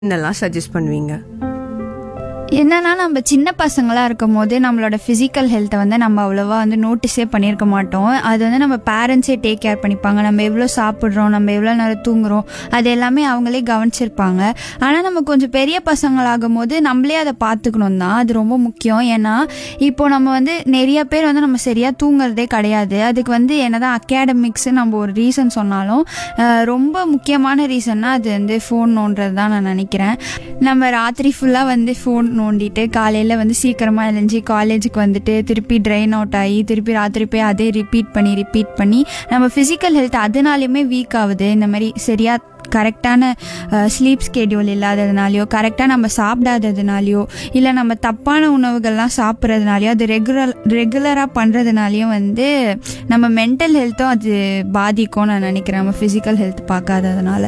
என்னெல்லாம் சஜஸ்ட் பண்ணுவீங்க என்னன்னா நம்ம சின்ன பசங்களா இருக்கும் போது நம்மளோட ஃபிசிக்கல் ஹெல்த்தை வந்து நம்ம அவ்வளோவா வந்து நோட்டீஸே பண்ணியிருக்க மாட்டோம் அது வந்து நம்ம பேரண்ட்ஸே டேக் கேர் பண்ணிப்பாங்க நம்ம எவ்வளோ சாப்பிட்றோம் நம்ம எவ்வளோ நேரம் தூங்குறோம் அது எல்லாமே அவங்களே கவனிச்சிருப்பாங்க ஆனால் நம்ம கொஞ்சம் பெரிய பசங்களாகும் போது நம்மளே அதை பார்த்துக்கணும் தான் அது ரொம்ப முக்கியம் ஏன்னா இப்போ நம்ம வந்து நிறைய பேர் வந்து நம்ம சரியாக தூங்குறதே கிடையாது அதுக்கு வந்து என்னதான் அகாடமிக்ஸ் நம்ம ஒரு ரீசன் சொன்னாலும் அஹ், ரொம்ப முக்கியமான ரீசன்னா அது வந்து ஃபோன் நோன்றது தான் நான் நினைக்கிறேன் நம்ம ராத்திரி ஃபுல்லாக வந்து ஃபோன் நோண்டிட்டு காலையில் வந்து சீக்கிரமாக எழுஞ்சி காலேஜுக்கு வந்துட்டு திருப்பி ட்ரெயின் அவுட் ஆகி திருப்பி ராத்திரி போய் அதே ரிப்பீட் பண்ணி ரிப்பீட் பண்ணி நம்ம ஃபிசிக்கல் ஹெல்த் அதனாலையுமே வீக் ஆகுது இந்த மாதிரி சரியாக கரெக்டான ஸ்லீப் ஸ்கெடியூல் இல்லாததுனாலையோ கரெக்டாக நம்ம சாப்பிடாததுனாலையோ இல்லை நம்ம தப்பான உணவுகள்லாம் சாப்பிட்றதுனாலையோ அது ரெகுலர் ரெகுலராக பண்ணுறதுனாலையும் வந்து நம்ம மென்டல் ஹெல்த்தும் அது பாதிக்கும் நான் நினைக்கிறேன் நம்ம ஃபிசிக்கல் ஹெல்த் பார்க்காததுனால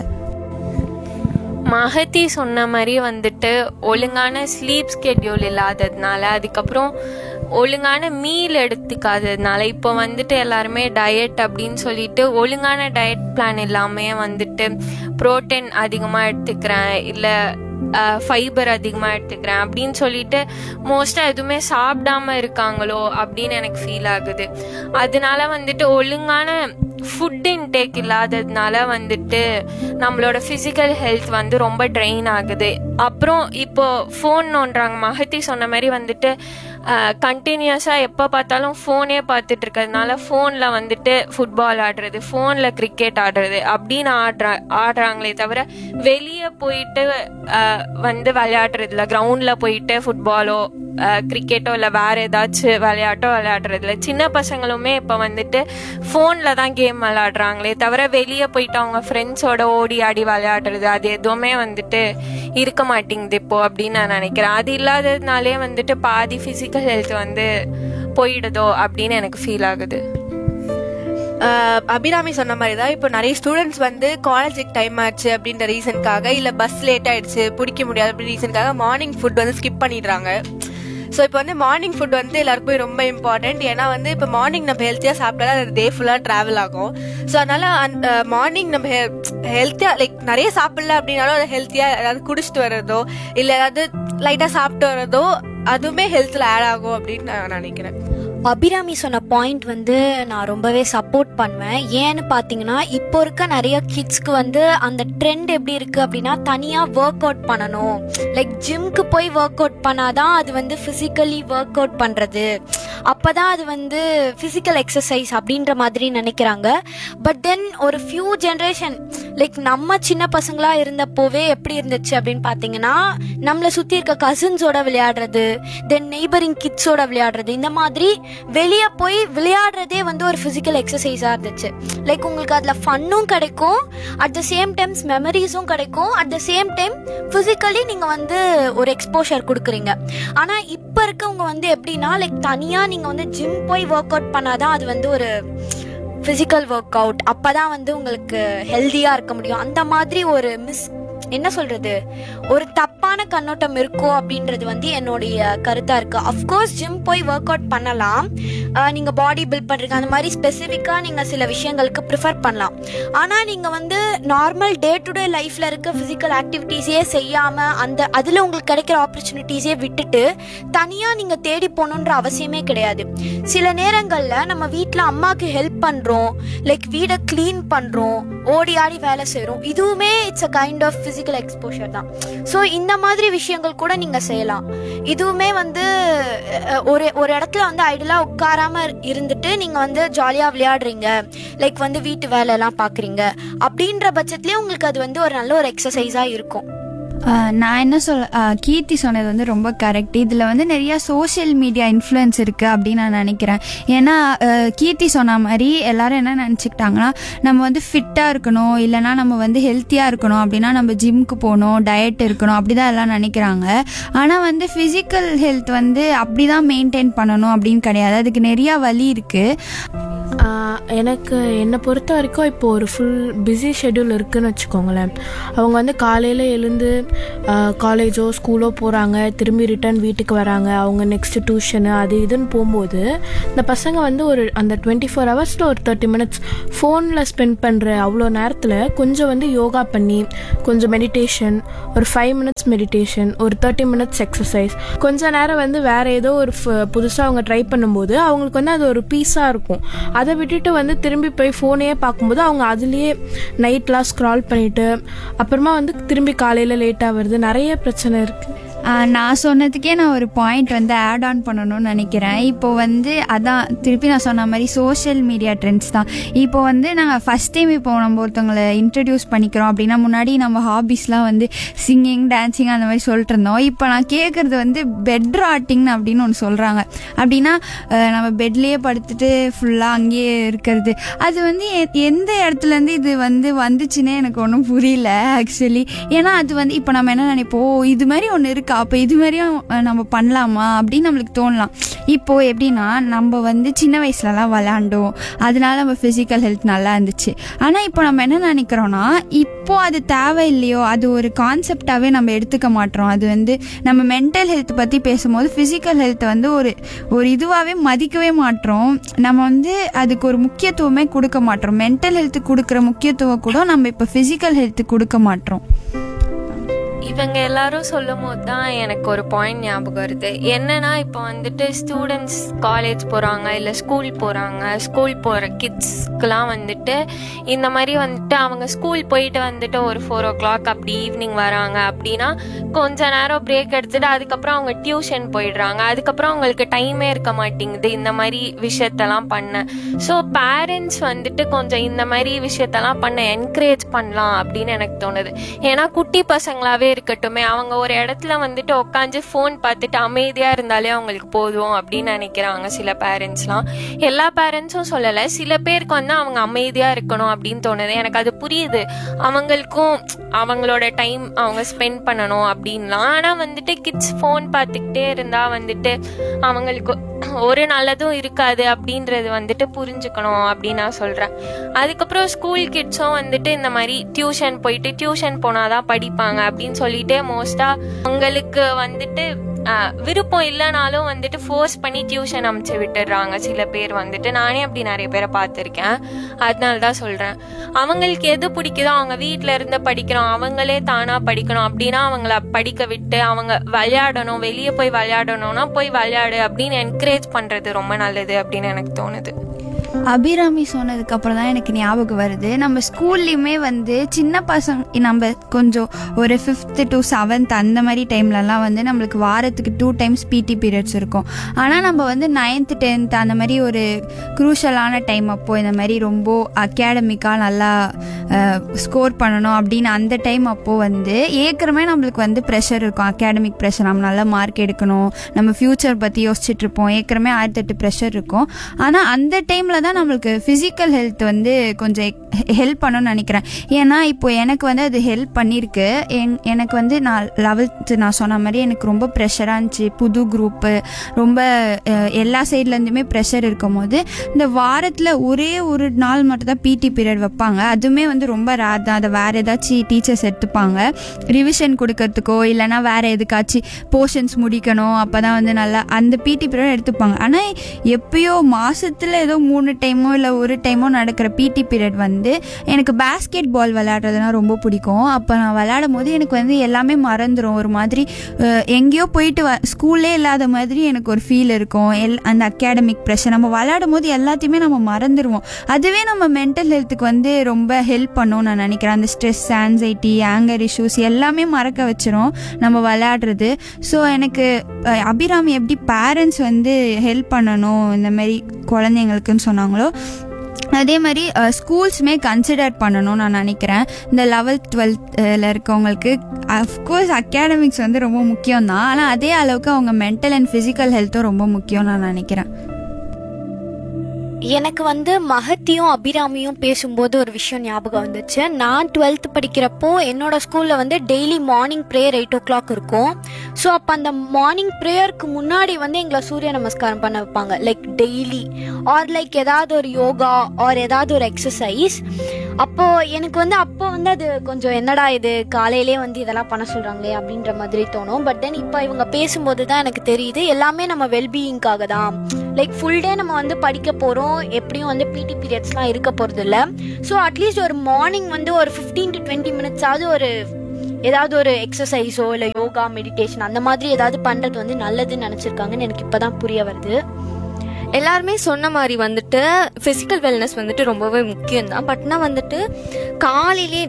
மகதி சொன்ன மாதிரி வந்துட்டு ஒழுங்கான ஸ்லீப் ஸ்கெட்யூல் இல்லாததுனால அதுக்கப்புறம் ஒழுங்கான மீல் எடுத்துக்காததுனால இப்போ வந்துட்டு எல்லாருமே டயட் அப்படின்னு சொல்லிட்டு ஒழுங்கான டயட் பிளான் இல்லாமே வந்துட்டு புரோட்டீன் அதிகமாக எடுத்துக்கிறேன் இல்லை ஃபைபர் அதிகமாக எடுத்துக்கிறேன் அப்படின்னு சொல்லிட்டு மோஸ்ட்டாக எதுவுமே சாப்பிடாம இருக்காங்களோ அப்படின்னு எனக்கு ஃபீல் ஆகுது அதனால வந்துட்டு ஒழுங்கான ஃபுட் இன்டேக் இல்லாததுனால வந்துட்டு நம்மளோட ஃபிசிக்கல் ஹெல்த் வந்து ரொம்ப ட்ரெயின் ஆகுது அப்புறம் இப்போ ஃபோன் நோண்டுறாங்க மகத்தி சொன்ன மாதிரி வந்துட்டு கண்டினியூஸாக எப்போ பார்த்தாலும் ஃபோனே பார்த்துட்டு இருக்கிறதுனால ஃபோனில் வந்துட்டு ஃபுட்பால் ஆடுறது ஃபோனில் கிரிக்கெட் ஆடுறது அப்படின்னு ஆடுற ஆடுறாங்களே தவிர வெளியே போயிட்டு அஹ், வந்து விளையாடுறதில்ல கிரவுண்டில் போயிட்டு ஃபுட்பாலோ கிரிக்கெட்டோ இல்லை வேற ஏதாச்சும் விளையாட்டோ விளையாடுறதில்ல சின்ன பசங்களுமே இப்போ வந்துட்டு ஃபோனில் தான் கேம் விளையாடுறாங்களே தவிர வெளியே போயிட்டு அவங்க ஃப்ரெண்ட்ஸோட ஓடி ஆடி விளையாடுறது அது எதுவுமே வந்துட்டு இருக்க மாட்டேங்குது இப்போ அப்படின்னு நான் நினைக்கிறேன் அது இல்லாததுனாலே வந்துட்டு பாதி ஃபிசிக்கல் ஹெல்த் வந்து போயிடுதோ அப்படின்னு எனக்கு ஃபீல் ஆகுது ஆஹ் அபிராமி சொன்ன மாதிரி தான் இப்போ நிறைய ஸ்டூடெண்ட்ஸ் வந்து காலேஜுக்கு டைம் ஆச்சு அப்படின்ற ரீசனுக்காக இல்லை பஸ் லேட் ஆயிடுச்சு பிடிக்க முடியாது அப்படி ரீசனுக்காக மார்னிங் ஃபுட் வந்து ஸ்கிப் பண்ணிடுறாங்க ஸோ இப்போ வந்து மார்னிங் ஃபுட் வந்து எல்லாருக்குமே ரொம்ப இம்பார்ட்டன்ட் ஏன்னா வந்து இப்போ மார்னிங் நம்ம ஹெல்த்தியாக சாப்பிட்டா அது டே ஃபுல்லாக ட்ராவல் ஆகும் ஸோ அதனால அந்த மார்னிங் நம்ம ஹெல்த்தியாக லைக் நிறைய சாப்பிடல அப்படின்னாலும் அதை ஹெல்த்தியாக ஏதாவது குடிச்சிட்டு வர்றதோ இல்லை ஏதாவது லைட்டாக சாப்பிட்டு வர்றதோ அதுவுமே ஹெல்த்தில் ஆட் ஆகும் அப்படின்னு நான் நினைக்கிறேன் அபிராமி சொன்ன பாயிண்ட் வந்து நான் ரொம்பவே சப்போர்ட் பண்ணுவேன் ஏன்னு பார்த்தீங்கன்னா இப்போ இருக்க நிறைய கிட்ஸ்க்கு வந்து அந்த ட்ரெண்ட் எப்படி இருக்கு அப்படின்னா தனியாக ஒர்க் அவுட் பண்ணணும் லைக் ஜிம்க்கு போய் ஒர்க் அவுட் பண்ணாதான் அது வந்து ஃபிசிக்கலி ஒர்க் அவுட் பண்ணுறது அப்பதான் அது வந்து ஃபிசிக்கல் எக்ஸசைஸ் அப்படின்ற மாதிரி நினைக்கிறாங்க பட் தென் ஒரு ஃபியூ ஜென்ரேஷன் லைக் நம்ம சின்ன பசங்களா இருந்தப்போவே எப்படி இருந்துச்சு அப்படின்னு பார்த்தீங்கன்னா நம்மளை சுற்றி இருக்க கசின்ஸோட விளையாடுறது தென் நெய்பரிங் கிட்ஸோட விளையாடுறது இந்த மாதிரி வெளியே போய் விளையாடுறதே வந்து ஒரு ஃபிசிக்கல் எக்ஸசைஸாக இருந்துச்சு லைக் உங்களுக்கு அதில் ஃபன்னும் கிடைக்கும் அட் த சேம் டைம்ஸ் மெமரிஸும் கிடைக்கும் at the same time physically நீங்கள் வந்து ஒரு எக்ஸ்போஷர் கொடுக்குறீங்க ஆனால் இப்போ இருக்கவங்க வந்து எப்படின்னா லைக் தனியாக நீங்கள் வந்து ஜிம் போய் ஒர்க் அவுட் பண்ணாதான் அது வந்து ஒரு ஃபிசிக்கல் ஒர்க் அவுட் அப்போ தான் வந்து உங்களுக்கு ஹெல்த்தியாக இருக்க முடியும் அந்த மாதிரி ஒரு மிஸ் என்ன சொல்றது ஒரு தப்பான கண்ணோட்டம் இருக்கோ அப்படின்றது வந்து என்னுடைய கருத்தா இருக்கு அஃப்கோர்ஸ் ஜிம் போய் ஒர்க் அவுட் பண்ணலாம் ஆஹ் நீங்க பாடி பில்ட் பண்றீங்க அந்த மாதிரி ஸ்பெசிஃபிக்கா நீங்க சில விஷயங்களுக்கு ப்ரிஃபர் பண்ணலாம் ஆனா நீங்க வந்து நார்மல் டே டு டே லைஃப்ல இருக்க பிசிக்கல் ஆக்டிவிட்டீஸே செய்யாம அந்த அதுல உங்களுக்கு கிடைக்கிற ஆப்பர்ச்சுனிட்டிஸே விட்டுட்டு தனியா நீங்க தேடி போகணுன்ற அவசியமே கிடையாது சில நேரங்கள்ல நம்ம வீட்ல அம்மாக்கு ஹெல்ப் பண்றோம் லைக் வீடை க்ளீன் பண்றோம் ஓடி ஆடி வேலை செய்றோம் இதுவுமே it's a kind of physical exposure தான் ஸோ இந்த மாதிரி விஷயங்கள் கூட நீங்க செய்யலாம் இதுவுமே வந்து அஹ், ஒரு ஒரு இடத்துல வந்து ஐடலா உட்காராம இருந்துட்டு நீங்க வந்து ஜாலியா விளையாடுறீங்க லைக் வந்து வீட்டு வேலை எல்லாம் பாக்குறீங்க அப்படின்ற பட்சத்துலயே உங்களுக்கு அது வந்து ஒரு நல்ல ஒரு எக்ஸசைஸா இருக்கும் ஆஹ் நான் என்ன சொல் ஆஹ் கீர்த்தி சொன்னது வந்து ரொம்ப கரெக்ட் இதில் வந்து நிறைய சோஷியல் மீடியா இன்ஃப்ளூயன்ஸ் இருக்குது அப்படின்னு நான் நினைக்கிறேன் ஏன்னா ஆஹ் கீர்த்தி சொன்ன மாதிரி எல்லாரும் என்ன நினச்சிக்கிட்டாங்கன்னா நம்ம வந்து ஃபிட்டாக இருக்கணும் இல்லைனா நம்ம வந்து ஹெல்த்தியாக இருக்கணும் அப்படின்னா நம்ம ஜிம்க்கு போகணும் டயட் இருக்கணும் அப்படி தான் எல்லாம் நினைக்கிறாங்க ஆனால் வந்து ஃபிசிக்கல் ஹெல்த் வந்து அப்படி தான் மெயின்டைன் பண்ணணும் அப்படின்னு கிடையாது அதுக்கு நிறையா வழி இருக்குது ஆஹ் எனக்கு என்னை பொறுத்த வரைக்கும் இப்போ ஒரு ஃபுல் பிஸி ஷெட்யூல் இருக்குன்னு வச்சுக்கோங்களேன் அவங்க வந்து காலையில் எழுந்து காலேஜோ ஸ்கூலோ போகிறாங்க திரும்பி ரிட்டர்ன் வீட்டுக்கு வராங்க அவங்க நெக்ஸ்ட் டியூஷனு அது இதுன்னு போகும்போது இந்த பசங்க வந்து ஒரு அந்த டுவெண்ட்டி ஃபோர் ஹவர்ஸில் ஒரு தேர்ட்டி மினிட்ஸ் ஃபோனில் ஸ்பெண்ட் பண்ணுற அவ்வளோ நேரத்தில் கொஞ்சம் வந்து யோகா பண்ணி கொஞ்சம் மெடிடேஷன் ஒரு ஃபைவ் மினிட்ஸ் மெடிடேஷன் ஒரு தேர்ட்டி மினிட்ஸ் எக்ஸசைஸ் கொஞ்ச நேரம் வந்து வேற ஏதோ ஒரு புதுசாக அவங்க ட்ரை பண்ணும்போது அவங்களுக்கு வந்து அது ஒரு பீஸாக இருக்கும் அதை விட்டுட்டு வந்து திரும்பி போய் ஃபோனையே பார்க்கும்போது அவங்க அதுலேயே நைட்லாம் ஸ்க்ரால் பண்ணிட்டு அப்புறமா வந்து திரும்பி காலையில் லேட்டாக வருது நிறைய பிரச்சனை இருக்குது ஆஹ் நான் சொன்னதுக்கே நான் ஒரு பாயிண்ட் வந்து ஆட் ஆன் பண்ணணும்னு நினைக்கிறேன் இப்போ வந்து அதான் திருப்பி நான் சொன்ன மாதிரி சோஷியல் மீடியா ட்ரெண்ட்ஸ் தான் இப்போ வந்து நாங்கள் ஃபஸ்ட் டைம் இப்போ நம்ம ஒருத்தவங்களை இன்ட்ரடியூஸ் பண்ணிக்கிறோம் அப்படின்னா முன்னாடி நம்ம ஹாபிஸ்லாம் வந்து சிங்கிங் டான்சிங் அந்த மாதிரி சொல்லிட்டு இருந்தோம் இப்போ நான் கேட்குறது வந்து பெட் ராட்டிங் அப்படின்னு ஒன்று சொல்கிறாங்க அப்படின்னா அஹ் நம்ம பெட்லேயே படுத்துட்டு ஃபுல்லாக அங்கேயே இருக்கிறது அது வந்து எ- எந்த இடத்துலேருந்து இது வந்து வந்துச்சுன்னே எனக்கு ஒன்றும் புரியல ஆக்சுவலி ஏன்னா அது வந்து இப்போ நம்ம என்ன நினைப்போம் "ஓ, இது மாதிரி ஒன்று இருக்கா அப்போ இது மாதிரியும் அஹ், நம்ம பண்ணலாமா அப்படின்னு நம்மளுக்கு தோணலாம் இப்போ எப்படின்னா நம்ம வந்து சின்ன வயசுலலாம் விளாண்டோம் அதனால நம்ம ஃபிசிக்கல் ஹெல்த் நல்லா இருந்துச்சு ஆனால் இப்போ நம்ம என்ன நினைக்கிறோன்னா இப்போ அது தேவையில்லையோ அது ஒரு கான்செப்டாகவே நம்ம எடுத்துக்க மாட்டோம் அது வந்து நம்ம மென்டல் ஹெல்த் பற்றி பேசும்போது ஃபிசிக்கல் ஹெல்த் வந்து ஒரு ஒரு இதுவாகவே மதிக்கவே மாட்டோம் நம்ம வந்து அதுக்கு ஒரு முக்கியத்துவமே கொடுக்க மாட்டோம் மென்டல் ஹெல்த்துக்கு கொடுக்குற முக்கியத்துவம் கூட நம்ம இப்போ ஃபிசிக்கல் ஹெல்த்துக்கு கொடுக்க மாட்டோம் இவங்க எல்லாரும் சொல்லும் போது தான் எனக்கு ஒரு பாயிண்ட் ஞாபகம் வருது என்னன்னா இப்போ வந்துட்டு ஸ்டூடெண்ட்ஸ் காலேஜ் போகிறாங்க இல்லை ஸ்கூல் போகிறாங்க ஸ்கூல் போகிற கிட்ஸ்க்குலாம் வந்துட்டு இந்த மாதிரி வந்துட்டு அவங்க ஸ்கூல் போயிட்டு வந்துட்டு ஒரு ஃபோர் ஓ கிளாக் அப்படி ஈவினிங் வராங்க அப்படின்னா கொஞ்ச நேரம் பிரேக் எடுத்துட்டு அதுக்கப்புறம் அவங்க டியூஷன் போயிடுறாங்க அதுக்கப்புறம் அவங்களுக்கு டைமே இருக்க மாட்டேங்குது இந்த மாதிரி விஷயத்தெல்லாம் பண்ண ஸோ பேரண்ட்ஸ் வந்துட்டு கொஞ்சம் இந்த மாதிரி விஷயத்தெல்லாம் பண்ண என்கரேஜ் பண்ணலாம் அப்படின்னு எனக்கு தோணுது ஏன்னா குட்டி பசங்களாவே இருக்கட்டுமே அவங்க ஒரு இடத்துல வந்துட்டு உட்காந்து ஃபோன் பார்த்துட்டு அமைதியா இருந்தாலே அவங்களுக்கு போதும் அப்படின்னு நினைக்கிறாங்க சில பேரண்ட்ஸ்லாம் எல்லா பேரண்ட்ஸும் சொல்லலை சில பேருக்கு வந்து அவங்க அமைதியா இருக்கணும் அப்படின்னு தோணுது எனக்கு அது புரியுது அவங்களுக்கும் அவங்களோட டைம் அவங்க ஸ்பெண்ட் பண்ணணும் அப்படின்லாம் ஆனால் வந்துட்டு கிட்ஸ் ஃபோன் பார்த்துக்கிட்டே இருந்தா வந்துட்டு அவங்களுக்கு ஒரு நல்லதும் இருக்காது அப்படின்றது வந்துட்டு புரிஞ்சுக்கணும் அப்படின்னு நான் சொல்றேன் அதுக்கப்புறம் ஸ்கூல் கிட்ஸும் வந்துட்டு இந்த மாதிரி டியூஷன் போயிட்டு டியூஷன் போனாதான் படிப்பாங்க அப்படின்னு சொல்லிட்டு மோஸ்டா அவங்களுக்கு வந்துட்டு ஆஹ், விருப்பம் இல்லைனாலும் வந்துட்டு ஃபோர்ஸ் பண்ணி டியூஷன் அமுச்சு விட்டுடுறாங்க சில பேர் வந்துட்டு நானே அப்படி நிறைய பேரை பார்த்துருக்கேன் அதனால தான் சொல்கிறேன் அவங்களுக்கு எது பிடிக்குதோ அவங்க வீட்டில் இருந்து படிக்கிறோம் அவங்களே தானாக படிக்கணும் அப்படின்னா அவங்கள படிக்க விட்டு அவங்க விளையாடணும் வெளியே போய் விளையாடணும்னா போய் விளையாடு அப்படின்னு என்கரேஜ் பண்ணுறது ரொம்ப நல்லது அப்படின்னு எனக்கு தோணுது அபிராமி சொன்னதுக்கு அப்புறம் தான் எனக்கு ஞாபகம் வருது நம்ம ஸ்கூல்லையுமே வந்து சின்ன பசங்க நம்ம கொஞ்சம் ஒரு ஃபிஃப்த்து டு செவன்த் அந்த மாதிரி டைம்லலாம் வந்து நம்மளுக்கு வாரத்துக்கு டூ டைம்ஸ் பிடி பீரியட்ஸ் இருக்கும் ஆனால் நம்ம வந்து நைன்த்து டென்த் அந்த மாதிரி ஒரு குரூஷலான டைம் அப்போ இந்த மாதிரி ரொம்ப அகாடமிக்காக நல்லா ஸ்கோர் பண்ணணும் அப்படின்னு அந்த டைம் அப்போது வந்து ஏற்கனவே நம்மளுக்கு வந்து ப்ரெஷர் இருக்கும் அகாடமிக் ப்ரெஷர் நம்ம நல்ல மார்க் எடுக்கணும் நம்ம ஃப்யூச்சர் பற்றி யோசிச்சுட்டு இருப்போம் ஏற்கனவே ஆயிரத்தெட்டு ப்ரெஷர் இருக்கும் ஆனால் அந்த டைமில் தான் நம்மளுக்கு ஃபிசிக்கல் ஹெல்த் வந்து கொஞ்சம் ஹெல்ப் பண்ணணும்னு நினைக்கிறேன் ஏன்னா இப்போ எனக்கு வந்து அது ஹெல்ப் பண்ணியிருக்கு என் எனக்கு வந்து நான் லெவல்த்து நான் சொன்ன மாதிரி எனக்கு ரொம்ப ப்ரெஷராக இருந்துச்சு புது குரூப்பு ரொம்ப அஹ், எல்லா சைட்லேருந்துமே ப்ரெஷர் இருக்கும் போது இந்த வாரத்தில் ஒரே ஒரு நாள் மட்டும் தான் பிடி பீரியட் வைப்பாங்க அதுவுமே வந்து ரொம்ப ரேர் தான் அதை வேறு ஏதாச்சும் டீச்சர்ஸ் எடுத்துப்பாங்க ரிவிஷன் கொடுக்கறதுக்கோ இல்லைனா வேறு எதுக்காச்சும் போர்ஷன்ஸ் முடிக்கணும் அப்போ தான் வந்து நல்லா அந்த பிடி பீரியட் எடுத்துப்பாங்க ஆனால் எப்பயோ மாசத்துல ஏதோ மூணு டைமோ இல்லை ஒரு டைமோ நடக்கிற பிடி பீரியட் வந்து எனக்கு பேஸ்கெட் பால் விளையாடுறதுனா ரொம்ப பிடிக்கும் அப்போ நான் விளையாடும் போது எனக்கு வந்து எல்லாமே மறந்துடும் ஒரு மாதிரி அஹ், எங்கேயோ போயிட்டு வ ஸ்கூல்லே இல்லாத மாதிரி எனக்கு ஒரு ஃபீல் இருக்கும் எல் அந்த அகாடமிக் ப்ரெஷர் நம்ம விளையாடும் போது எல்லாத்தையுமே நம்ம மறந்துடுவோம் அதுவே நம்ம மென்டல் ஹெல்த்துக்கு வந்து ரொம்ப ஹெல்ப் பண்ணும் நான் நினைக்கிறேன் அந்த ஸ்ட்ரெஸ் ஆங்ஸைட்டி ஆங்கர் இஷ்யூஸ் எல்லாமே மறக்க வச்சிரும் நம்ம விளையாடுறது ஸோ எனக்கு அஹ், அபிராமி எப்படி பேரண்ட்ஸ் வந்து ஹெல்ப் பண்ணணும் இந்த மாதிரி குழந்தைங்களுக்குன்னு சொன்னாங்களோ அதே மாதிரி ஸ்கூல்ஸுமே கன்சிடர் பண்ணணும் நான் நினைக்கிறேன் இந்த லெவல்த் டுவெல்த்தில் இருக்கவங்களுக்கு அஃப்கோர்ஸ் அகாடமிக்ஸ் வந்து ரொம்ப முக்கியம் தான் ஆனால் அதே அளவுக்கு அவங்க மென்டல் அண்ட் ஃபிசிக்கல் ஹெல்த்தும் ரொம்ப முக்கியம் நான் நினைக்கிறேன் எனக்கு வந்து மகத்தியும் அபிராமியும் பேசும்போது ஒரு விஷயம் ஞாபகம் வந்துச்சு நான் டுவெல்த் படிக்கிறப்போ என்னோட ஸ்கூலில் வந்து daily morning prayer eight o'clock இருக்கும் ஸோ அப்போ அந்த மார்னிங் ப்ரேயருக்கு முன்னாடி வந்து எங்களை சூரிய நமஸ்காரம் பண்ண வைப்பாங்க லைக் டெய்லி ஆர் லைக் ஏதாவது ஒரு யோகா ஆர் ஏதாவது ஒரு எக்ஸசைஸ் அப்போ எனக்கு வந்து அப்போ வந்து அது கொஞ்சம் என்னடா இது காலையிலே வந்து இதெல்லாம் பண்ண சொல்றாங்களே அப்படின்ற மாதிரி தோணும் பட் தென் இப்போ இவங்க பேசும்போது தான் எனக்கு தெரியுது எல்லாமே நம்ம வெல்பீயிங்காக தான் லைக் ஃபுல் டே நம்ம வந்து படிக்க போகிறோம் எப்படியும் வந்து பிடி பீரியட்ஸ்லாம் இருக்க போகிறது இல்லை ஸோ அட்லீஸ்ட் ஒரு மார்னிங் வந்து ஒரு ஃபிஃப்டீன் டு டுவெண்ட்டி மினிட்ஸாவது ஒரு ஏதாவது ஒரு எக்ஸசைஸோ இல்லை யோகா மெடிடேஷன் அந்த மாதிரி ஏதாவது பண்ணுறது வந்து நல்லதுன்னு நினச்சிருக்காங்கன்னு எனக்கு இப்போ தான் புரிய வருது எல்லாருமே சொன்ன மாதிரி வந்துட்டு ஃபிசிக்கல் வெல்னஸ் வந்துட்டு ரொம்பவே முக்கியம் தான் பட் நான் வந்துட்டு காலையிலே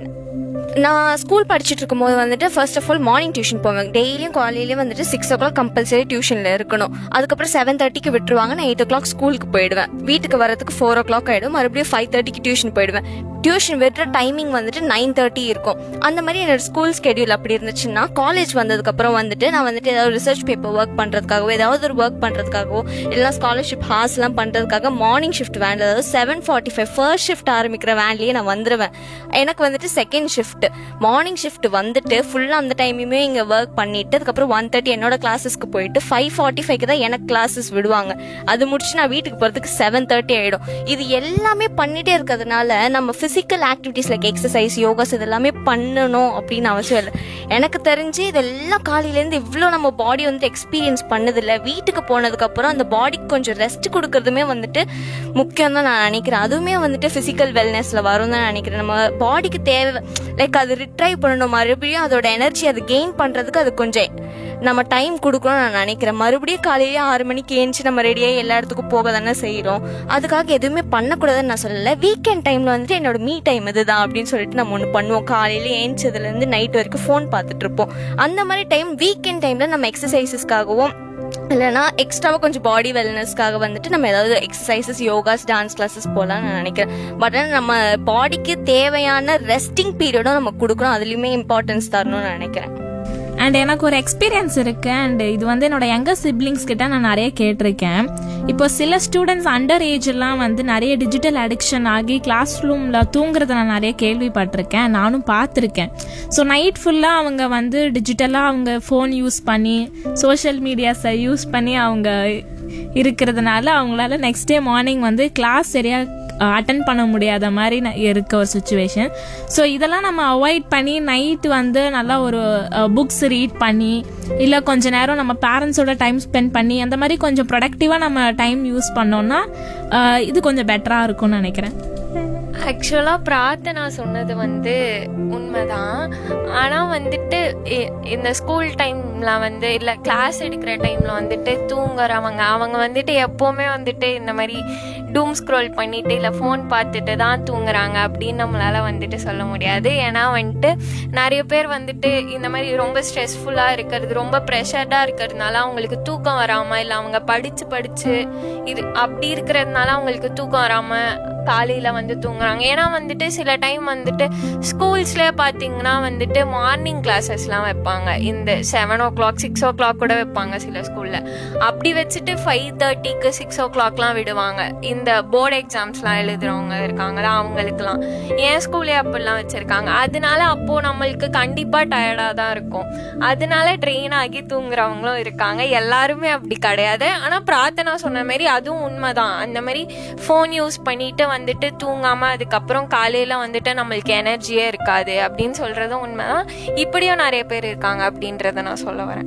நான் ஸ்கூல் படிச்சுட்டு இருக்கும்போது வந்துட்டு first of all morning tuition போவேன் டெய்லியும் காலையிலேயே வந்துட்டு சிக்ஸ் ஓ கிளாக் கம்பல்சரி டியூஷனில் இருக்கணும் அதுக்கப்புறம் செவன் தேர்ட்டிக்கு விட்டுருவாங்க நான் எயிட் ஓ கிளாக் ஸ்கூலுக்கு போயிடுவேன் வீட்டுக்கு வரதுக்கு ஃபோர் ஓ கிளாக் ஆகிடும் மறுபடியும் ஃபைவ் தேர்ட்டிக்கு டியூஷன் போயிடுவேன் டியூஷன் விடுற டைமிங் வந்துட்டு நைன் தேர்ட்டி இருக்கும் அந்த மாதிரி என்னோட ஸ்கூல் ஸ்கெடியூல் அப்படி இருந்துச்சுன்னா காலேஜ் வந்ததுக்கப்புறம் வந்துட்டு நான் வந்துட்டு ஏதாவது ரிசர்ச் பேப்பர் ஒர்க் பண்ணுறதுக்காகவோ ஏதாவது ஒரு ஒர்க் பண்ணுறதுக்காகவோ இல்லைனா ஸ்காலர்ஷிப் ஹாஸ்லாம் பண்ணுறதுக்காக மார்னிங் ஷிஃப்ட் வேன் அதாவது seven forty five first shift ஆரம்பிக்கிற வேன்லேயே நான் வந்துடுவேன் எனக்கு வந்துட்டு செகண்ட் ஷிஃப்ட் மார்னிங் ஷிஃப்ட் வந்துட்டு ஃபுல்லாக அந்த டைமுமே இங்கே ஒர்க் பண்ணிட்டு அதுக்கப்புறம் ஒன் தேர்ட்டி என்னோட கிளாஸஸ்க்கு போயிட்டு ஃபைவ் ஃபார்ட்டி ஃபைவ்க்கு தான் எனக்கு கிளாஸஸ் விடுவாங்க அது முடிச்சு நான் வீட்டுக்கு போகிறதுக்கு செவன் தேர்ட்டி ஆகிடும் இது எல்லாமே பண்ணிட்டே இருக்கிறதுனால நம்ம physical activities like exercise yogas இதெல்லாமே பண்ணணும் அப்படின்னு அவசியம் இல்லை எனக்கு தெரிஞ்சு இதெல்லாம் காலையிலேருந்து இவ்வளோ நம்ம பாடி வந்து எக்ஸ்பீரியன்ஸ் பண்ணதில்லை வீட்டுக்கு போனதுக்கப்புறம் அந்த பாடிக்கு கொஞ்சம் ரெஸ்ட் கொடுக்கறதுமே வந்துட்டு முக்கியம் தான் நான் நினைக்கிறேன் அதுவுமே வந்துட்டு ஃபிசிக்கல் வெல்னஸில் வரும் தான் நினைக்கிறேன் நம்ம பாடிக்கு தேவை லைக் அது ரிட்ரைவ் பண்ணணும் மறுபடியும் அதோட எனர்ஜி அது கெயின் பண்ணுறதுக்கு அது கொஞ்சம் நம்ம டைம் கொடுக்கணும்னு நான் நினைக்கிறேன் மறுபடியும் காலையிலே ஆறு மணிக்கு ஏஞ்சி நம்ம ரெடியாகி எல்லா இடத்துக்கும் போக தானே செய்கிறோம் அதுக்காக எதுவுமே பண்ணக்கூடாதுன்னு நான் சொல்லலை வீக்கெண்ட் டைமில் வந்துட்டு என்னோட மீ டைம் இதுதான் அப்படின்னு சொல்லிட்டு நம்ம ஒன்று பண்ணுவோம் காலையில ஏஞ்சதுலேருந்து நைட் வரைக்கும் ஃபோன் பார்த்துட்டு இருப்போம் அந்த மாதிரி டைம் வீக்கெண்ட் டைமில் நம்ம எக்ஸசைசஸ்க்காகவும் இல்லைனா எக்ஸ்ட்ராவாக கொஞ்சம் பாடி வெல்னஸ்க்காக வந்துட்டு நம்ம ஏதாவது எக்ஸசைசஸ் யோகாஸ் டான்ஸ் கிளாஸஸ் போகலாம்னு நான் நினைக்கிறேன் பட் ஆனால் நம்ம பாடிக்கு தேவையான ரெஸ்டிங் பீரியடும் நம்ம கொடுக்கணும் அதுலேயுமே இம்பார்ட்டன்ஸ் தரணும்னு நான் நினைக்கிறேன் அண்ட் எனக்கு ஒரு எக்ஸ்பீரியன்ஸ் இருக்கு அண்ட் இது வந்து என்னோட யங்கர் சிப்ளிங்ஸ் கிட்ட நான் நிறைய கேட்டிருக்கேன் இப்போ சில ஸ்டூடெண்ட்ஸ் அண்டர் ஏஜ் எல்லாம் வந்து நிறைய டிஜிட்டல் அடிக்ஷன் ஆகி கிளாஸ் ரூம்ல தூங்குறத நான் நிறைய கேள்விப்பட்டிருக்கேன் நானும் பார்த்துருக்கேன் ஸோ நைட் ஃபுல்லாக அவங்க வந்து டிஜிட்டலாக அவங்க ஃபோன் யூஸ் பண்ணி சோஷியல் மீடியாஸை யூஸ் பண்ணி அவங்க இருக்கிறதுனால அவங்களால நெக்ஸ்ட் டே மார்னிங் வந்து கிளாஸ் சரியாக அட்டன் பண்ண முடியாத மாதிரி ந- இருக்க ஒரு சுச்சுவேஷன் ஸோ இதெல்லாம் நம்ம அவாய்ட் பண்ணி நைட் வந்து நல்லா ஒரு புக்ஸ் ரீட் பண்ணி இல்லை கொஞ்ச நேரம் நம்ம பேரண்ட்ஸோட டைம் ஸ்பெண்ட் பண்ணி அந்த மாதிரி கொஞ்சம் ப்ரொடக்டிவாக நம்ம டைம் யூஸ் பண்ணோம்னா அஹ், இது கொஞ்சம் பெட்டராக இருக்கும்னு நினைக்கிறேன் ஆக்சுவலாக பிரார்த்தனா சொன்னது வந்து உண்மைதான் ஆனால் வந்துட்டு இ- இந்த ஸ்கூல் டைம்ல வந்து இல்லை கிளாஸ் எடுக்கிற டைம்ல வந்துட்டு தூங்குறவங்க அவங்க வந்துட்டு எப்போவுமே வந்துட்டு இந்த மாதிரி டூம் ஸ்க்ரோல் பண்ணிட்டு இல்லை ஃபோன் பார்த்துட்டு தான் தூங்குறாங்க அப்படின்னு நம்மளால வந்துட்டு சொல்ல முடியாது ஏன்னா வந்துட்டு நிறைய பேர் வந்துட்டு இந்த மாதிரி ரொம்ப ஸ்ட்ரெஸ்ஃபுல்லாக இருக்கிறது ரொம்ப ப்ரெஷர்டாக இருக்கிறதுனால அவங்களுக்கு தூக்கம் வராமல் இல்லை அவங்க படித்து படித்து இது அப்படி இருக்கிறதுனால அவங்களுக்கு தூக்கம் வராமல் காலையில் வந்து தூங்குறாங்க ஏன்னா வந்துட்டு சில டைம் வந்துட்டு ஸ்கூல்ஸ்லேயே பார்த்தீங்கன்னா வந்துட்டு மார்னிங் கிளாஸஸ்லாம் வைப்பாங்க இந்த seven o'clock six o'clock கூட வைப்பாங்க சில ஸ்கூலில் அப்படி வச்சுட்டு ஃபைவ் தேர்ட்டிக்கு சிக்ஸ் ஓ கிளாக்லாம் விடுவாங்க இந்த போர்டு எக்ஸாம்ஸ்லாம் எழுதுறவங்க இருக்காங்களா அவங்களுக்குலாம் என் ஸ்கூல்லே அப்படிலாம் வச்சுருக்காங்க அதனால அப்போது நம்மளுக்கு கண்டிப்பாக டயர்டாக தான் இருக்கும் அதனால ட்ரெயின் ஆகி தூங்குறவங்களும் இருக்காங்க எல்லாருமே அப்படி கிடையாது ஆனால் பிரார்த்தனா சொன்ன மாதிரி அதுவும் உண்மைதான் அந்த மாதிரி ஃபோன் யூஸ் பண்ணிட்டு வந்துட்டு தூங்காம அதுக்கப்புறம் காலையில வந்துட்டு நம்மளுக்கு எனர்ஜியே இருக்காது அப்படின்னு சொல்றதும் உண்மைதான் இப்படியும் நிறைய பேர் இருக்காங்க அப்படின்றத நான் சொல்ல வரேன்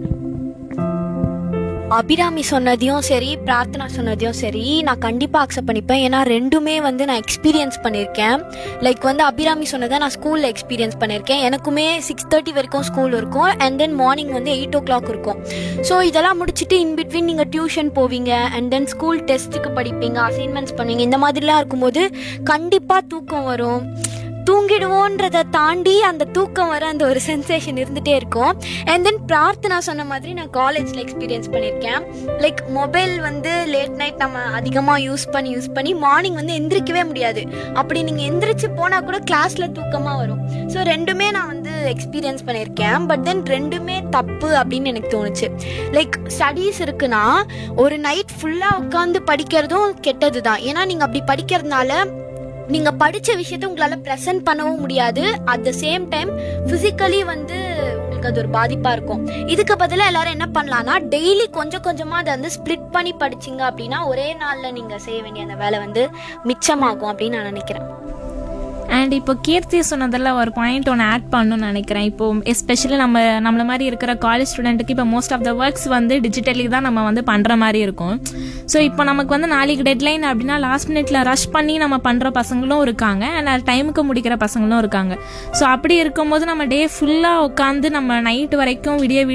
அபிராமி சொன்னதையும் சரி பிரார்த்தனா சொன்னதையும் சரி நான் கண்டிப்பாக அக்செப்ட் பண்ணிப்பேன் ஏன்னா ரெண்டுமே வந்து நான் எக்ஸ்பீரியன்ஸ் பண்ணியிருக்கேன் லைக் வந்து அபிராமி சொன்னதை நான் ஸ்கூலில் எக்ஸ்பீரியன்ஸ் பண்ணியிருக்கேன் எனக்குமே சிக்ஸ் தேர்ட்டி வரைக்கும் ஸ்கூல் இருக்கும் அண்ட் தென் மார்னிங் வந்து எயிட் ஓ கிளாக் இருக்கும் ஸோ இதெல்லாம் முடிச்சுட்டு இன் பிட்வீன் நீங்கள் டியூஷன் போவீங்க அண்ட் தென் ஸ்கூல் டெஸ்ட்டுக்கு படிப்பீங்க அசைன்மெண்ட்ஸ் பண்ணுவீங்க இந்த மாதிரிலாம் இருக்கும்போது கண்டிப்பாக தூக்கம் வரும் தூங்கிடுவோன்றதை தாண்டி அந்த தூக்கம் வர அந்த ஒரு சென்சேஷன் இருந்துகிட்டே இருக்கும் அண்ட் தென் பிரார்த்தனா சொன்ன மாதிரி நான் காலேஜில் எக்ஸ்பீரியன்ஸ் பண்ணியிருக்கேன் லைக் மொபைல் வந்து லேட் நைட் நம்ம அதிகமாக யூஸ் பண்ணி யூஸ் பண்ணி மார்னிங் வந்து எந்திரிக்கவே முடியாது அப்படி நீங்கள் எந்திரிச்சு போனால் கூட கிளாஸில் தூக்கமாக வரும் ஸோ ரெண்டுமே நான் வந்து எக்ஸ்பீரியன்ஸ் பண்ணியிருக்கேன் பட் தென் ரெண்டுமே தப்பு அப்படின்னு எனக்கு தோணுச்சு லைக் ஸ்டடீஸ் இருக்குன்னா ஒரு நைட் ஃபுல்லாக உட்காந்து படிக்கிறதும் கெட்டது தான் ஏன்னா நீங்கள் அப்படி படிக்கிறதுனால நீங்க படிச்ச விஷயத்த உங்களால ப்ரெசென்ட் பண்ணவும் முடியாது at the same time physically வந்து உங்களுக்கு அவங்களுக்கு அது ஒரு பாதிப்பா இருக்கும் இதுக்கு பதிலா எல்லாரும் என்ன பண்ணலாம்னா டெய்லி கொஞ்சம் கொஞ்சமா அதை வந்து ஸ்ப்ளிட் பண்ணி படிச்சீங்க அப்படின்னா ஒரே நாள்ல நீங்க செய்ய வேண்டிய அந்த வேலை வந்து மிச்சமாகும் அப்படின்னு நான் நினைக்கிறேன் அண்ட் இப்போ கீர்த்தி சொன்னதில் ஒரு பாயிண்ட் ஒன்று ஆட் பண்ணணும்னு நினைக்கிறேன் இப்போ எஸ்பெஷலி நம்ம நம்மள மாதிரி இருக்கிற காலேஜ் ஸ்டூடெண்ட்டுக்கு இப்போ மோஸ்ட் ஆஃப் த ஒர்க்ஸ் வந்து டிஜிட்டலி தான் நம்ம வந்து பண்ணுற மாதிரி இருக்கும் ஸோ இப்போ நமக்கு வந்து நாளைக்கு டெட்லைன் அப்படின்னா லாஸ்ட் மினிட்ல ரஷ் பண்ணி நம்ம பண்ணுற பசங்களும் இருக்காங்க அண்ட் டைமுக்கு முடிக்கிற பசங்களும் இருக்காங்க ஸோ அப்படி இருக்கும்போது நம்ம டே ஃபுல்லாக உட்காந்து நம்ம நைட் வரைக்கும் விடிய